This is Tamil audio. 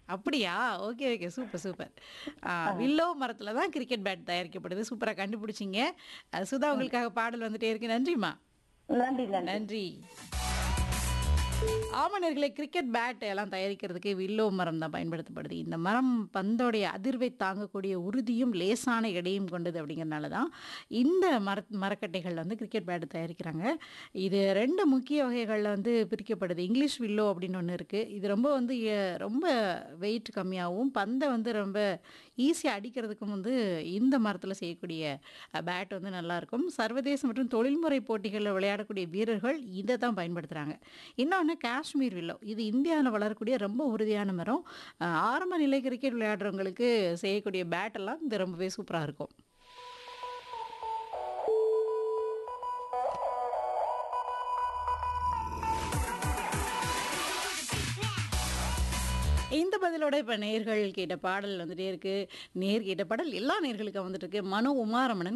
அப்படியா? Okay, okay. Super, super. ஆ வில்லோ மரத்தில தான் கிரிக்கெட் பேட் தயாரிக்கப்படுது. சூப்பரா கண்டுபிடிச்சீங்க. அ சுதா உங்களுக்காக பாடல் வந்துட்டே இருக்கு. நன்றிம்மா. நன்றி நன்றி நன்றி. ஆமா நேயர்களே கிரிக்கெட் பேட் எல்லாம் தயாரிக்கிறதுக்கு வில்லோ மரம் தான் பயன்படுத்தப்படுது. இந்த மரம் பந்தோடைய அதிர்வை தாங்கக்கூடிய உறுதியும், லேசான எடையும் கொண்டது அப்படிங்கிறனால தான் இந்த மரத் மரக்கட்டைகள்ல வந்து கிரிக்கெட் பேட் தயாரிக்கிறாங்க. இது 2 முக்கிய வகைகள்ல வந்து பிரிக்கப்படுது. இங்கிலீஷ் வில்லோ அப்படின்னு ஒண்ணு இருக்கு. இது ரொம்ப வந்து எ ரொம்ப வெயிட் கம்மியாவும், பந்த வந்து ரொம்ப ஈஸியா அடிக்கிறதுக்கும் வந்து இந்த மரத்தில செய்யக்கூடிய அ பேட் வந்து நல்லாயிருக்கும். சர்வதேச மற்றும் தொழில்முறை போட்டிகள்ல விளையாடக்கூடிய வீரர்கள் இத தான் பயன்படுத்துறாங்க. இன்னொன்னு காஷ்மீர் வில்லோ. இது இந்தியாவில வளரக்கூடிய ரொம்ப உறுதியான மரம். அ ஆரம்ப நிலை கிரிக்கெட் விளையாடுறவங்களுக்கு செய்யக்கூடிய பேட் எல்லாம் இது ரொம்பவே சூப்பரா இருக்கும். இந்த பதிலோட இப்ப நேயர்கள் கேட்ட பாடல் வந்துட்டே இருக்கு. நேர் கேட்ட பாடல் எல்லா நேயர்களுக்கும் வந்துட்டு இருக்கு. மனோ உமாரமணன்